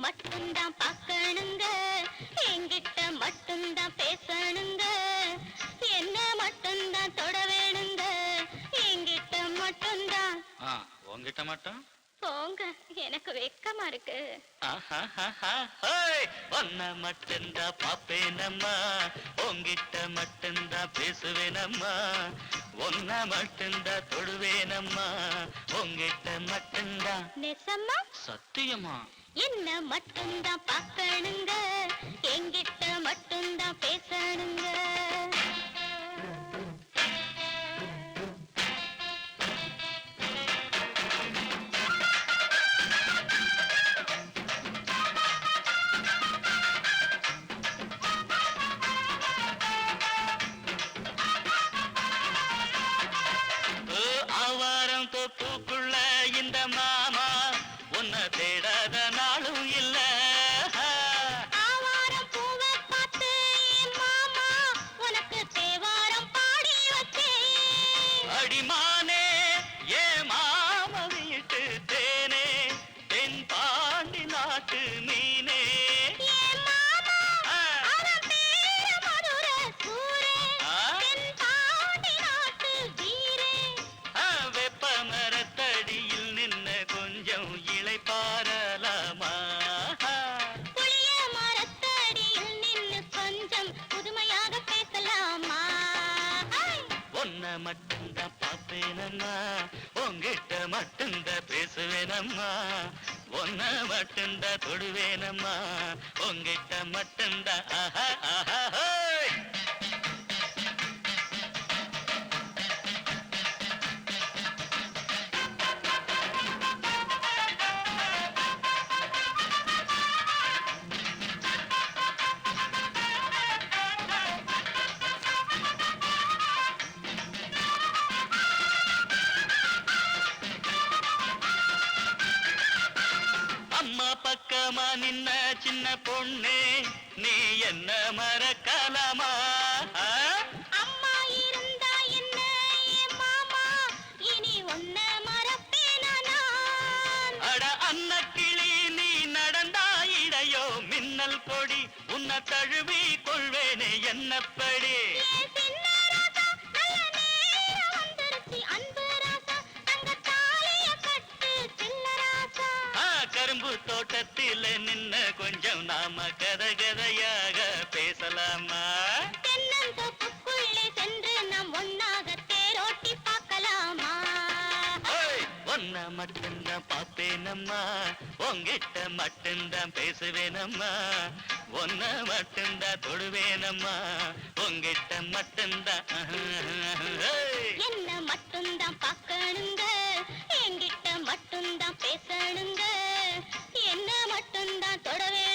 மட்டும்தான் பார்க்கணுங்க என்கிட்ட மட்டும்தான் பேசணுங்க என்ன மட்டும்தான் தொட வேணுங்க என்கிட்ட மட்டும்தான் ஆ உங்ககிட்ட மட்டும் போங்க எனக்கு வெக்கமா இருக்கு ஒன்ன மட்டும்தான் பாப்பேனம்மா உங்கிட்ட மட்டும்தான் பேசுவேனம்மா ஒன்ன மட்டும்தான் தொடுவேனம்மா உங்கிட்ட மட்டும்தான் நெசம்மா சத்தியமா என்ன மட்டும்தான் பார்க்கணுங்க என்கிட்ட மட்டும்தான் பேசணுங்க ஓ, ஆவாரம் தோப்புக்குள்ள இந்த மாமா உன்னை தேடாத நாளும் இல்ல ஆவாரம் பூவை பார்த்து என் மாமா உனக்கு தேவாரம் பாடி வச்சேன் அடிமானே ஏ மாம வீட்டு தேனே தென் பாண்டி நாட்டு மீனே என் மாமா ஆ, அவன் பேரு மதுர சூரே ஆ, தென் பாண்டி நாட்டு வீரே ஆ, வெப்ப மரத்தடியில் நின்ன கொஞ்சம் இளை பாரலாமா புளிய மரத்தடியில் நின்னு கொஞ்சம் புதுமையாக பேசலாமா ஐ! ஒன்ன மட்டும்தான் பாப்பேனம்மா உங்கிட்ட மட்டும்தான் பேசுவேனம்மா ஒன்ன மட்டும்தான் தொடுவேனம்மா உங்கிட்ட மட்டும்தான் ஆஹா ஆஹா ஹோய் அம்மா பக்கமா நின்ன சின்ன பொண்ணு நீ என்ன மறக்கலாமா ஆ? அம்மா இருந்தா என்ன என் மாமா இனி ஒன்ன மறப்பேனா நான் அட அன்ன கிளி நீ நடந்தா இடையோ மின்னல் கொடி உன்னை தழுவி கொள்வேனே என்னப்படி ஏ சின்ன ராசா, நல்ல நேரம் வந்துருச்சு, அன்பு ராசா, தங்க தாலிய கட்டு, சின்ன ராசா. ஆ, கரும்பு தோட்டத்தில் நின்ன கொஞ்சம் நாம கதை கதையாக பேசலாமா தென்னந்தோப்புக்குள்ளே சென்று நாம் ஒன்னாக தேரோட்டி பார்க்கலாமா ஓய், ஒன்ன மட்டும்தான் பாப்பேனம்மா உங்கிட்ட மட்டும்தான் பேசுவேனம்மா ஒன்ன மட்டும்தான் தொடுவேனம்மா உங்கிட்ட மட்டும்தான் ஏய். என்ன மட்டும்தான் பார்க்கணுங்க என்கிட்ட மட்டும்தான் பேசணுங்க என்ன மட்டும்தான் தொட